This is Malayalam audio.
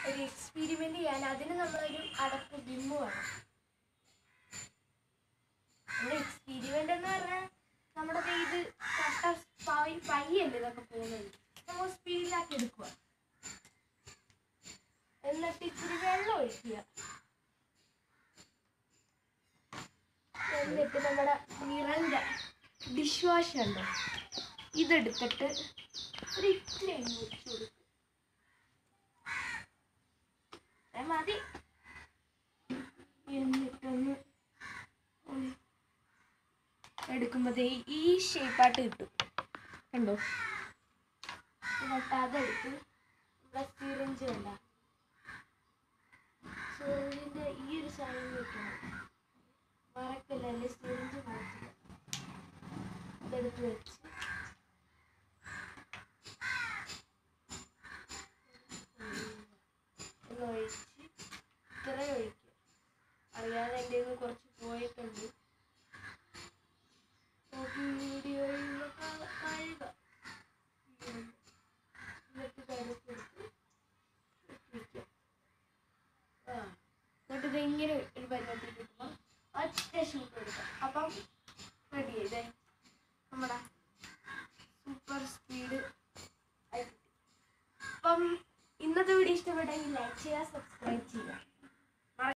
ഒരു എക്സ്പെരിമെന്റ് ചെയ്യാൻ അതിന് നമ്മളൊരു അടപ്പ് ബിമ്മ് വേണം നമ്മുടെ എക്സ്പെരിമെന്റ് എന്ന് പറഞ്ഞാൽ നമ്മുടെ ദേ ഇത് കട്ട പൈ പയ്യല്ലേ ഇതൊക്കെ പോകുന്നത് നമ്മൾ സ്പീഡിലാക്കി എടുക്കുക എന്നിട്ട് ഇച്ചിരി വെള്ളം ഒഴിക്കുക എന്നിട്ട് നമ്മുടെ മിറന്റെ ഡിഷ് വാഷ് ഉണ്ടോ ഇതെടുത്തിട്ട് ഒരു ഇത്തിരി അങ്ങ് ഒഴിച്ച് കൊടുക്കും അത് മതി എന്നിട്ടൊന്ന് ഒഴി- എടുക്കുമ്പോഴത്തേ ഈ ഷേപ്പായിട്ട് കിട്ടും കണ്ടോ എന്നിട്ട് അതെടുത്ത് ഇവിടെ സിറിഞ്ച് വേണ്ട സിറിഞ്ചിന്റെ ഈ ഒരു സാധനം വെക്കണം വറക്കല്ലേ സിറിഞ്ച് മാറ്റില്ല ഇതെടുത്ത് വെച്ച് ഒന്ന് ഒഴിച്ച് ഇത്ര ഒഴിക്കുക അറിയാതെ എൻ്റെ നിന്ന് കുറച്ച് പോയിട്ടുണ്ട് നോക്കി വീഡിയോയിൽ കഴുക എന്നിട്ട് കരുത്തെടുത്ത് വെക്കുക ആ എന്നിട്ട് ഇത് ഇങ്ങനെ ഒരു പരുവത്തിൽ കിട്ടുമ്പോൾ ഒറ്റ ഷൂട്ട് എടുക്കാം അപ്പം റെഡി ചെയ്തേ നമ്മുടെ സൂപ്പർ സ്പീഡ് ആയി കിട്ടി അപ്പം ഇന്നത്തെ വീഡിയോ ഇഷ്ടപ്പെട്ടെങ്കിൽ ലൈക്ക് ചെയ്യുക സബ്സ്ക്രൈബ് ചെയ്യുക